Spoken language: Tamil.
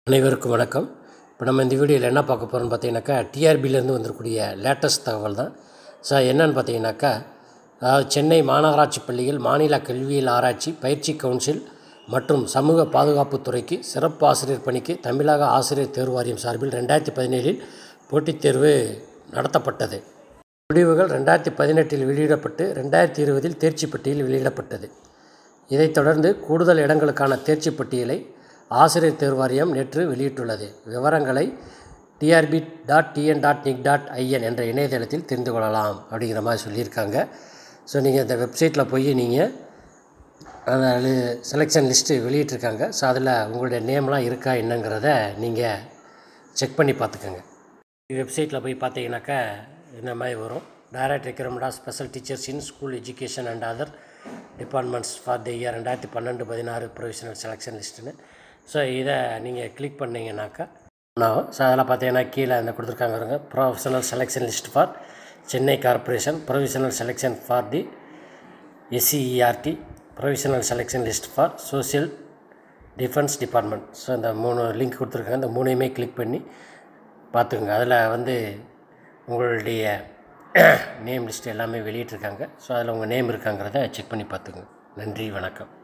அனைவருக்கும் வணக்கம் இப்போ நம்ம இந்த வீடியோவில் என்ன பார்க்க போகிறோம்னு பார்த்தீங்கன்னாக்கா டிஆர்பியிலேருந்து வந்திருக்கக்கூடிய லேட்டஸ்ட் தகவல் தான் சார் என்னன்னு பார்த்தீங்கன்னாக்கா அதாவது சென்னை மாநகராட்சி பள்ளியில் மாநில கல்வியியல் ஆராய்ச்சி பயிற்சி கவுன்சில் மற்றும் சமூக பாதுகாப்புத் துறைக்கு சிறப்பு ஆசிரியர் பணிக்கு தமிழக ஆசிரியர் தேர்வு வாரியம் சார்பில் ரெண்டாயிரத்தி பதினேழில் போட்டித் தேர்வு நடத்தப்பட்டது முடிவுகள் ரெண்டாயிரத்தி பதினெட்டில் வெளியிடப்பட்டு ரெண்டாயிரத்தி இருபதில் தேர்ச்சி பட்டியல் வெளியிடப்பட்டது இதைத் தொடர்ந்து கூடுதல் இடங்களுக்கான தேர்ச்சி பட்டியலை ஆசிரியர் தேர்வு வாரியம் நேற்று வெளியிட்டுள்ளது விவரங்களை TRB dot TN dot nic dot in என்ற இணையதளத்தில் தெரிந்து கொள்ளலாம் அப்படிங்கிற மாதிரி சொல்லியிருக்காங்க ஸோ நீங்கள் இந்த வெப்சைட்டில் போய் நீங்கள் அந்த செலெக்ஷன் லிஸ்ட்டு வெளியிட்டிருக்காங்க ஸோ அதில் உங்களுடைய நேம்லாம் இருக்கா என்னங்கிறத நீங்கள் செக் பண்ணி பார்த்துக்கோங்க வெப்சைட்டில் போய் பார்த்தீங்கன்னாக்கா இந்த மாதிரி வரும் direct recruitment of special teachers in school education and other departments for the year ரெண்டாயிரத்தி பன்னெண்டு பதினாறு ப்ரொவிஷனல் செலெக்ஷன் லிஸ்ட்டுன்னு ஸோ இதை நீங்கள் கிளிக் பண்ணிங்கனாக்கா ஆகும் ஸோ அதில் பார்த்தீங்கன்னா கீழே அந்த கொடுத்துருக்காங்க பாருங்க professional selection list for Chennai corporation provisional selection for the SCERT provisional selection list for social defence department so இந்த மூணு லிங்க் கொடுத்துருக்காங்க இந்த மூணையுமே கிளிக் பண்ணி பார்த்துக்குங்க அதில் வந்து உங்களுடைய நேம் லிஸ்ட் எல்லாமே வெளியிட்டிருக்காங்க ஸோ அதில் உங்கள் நேம் இருக்காங்கிறத செக் பண்ணி பார்த்துக்குங்க நன்றி வணக்கம்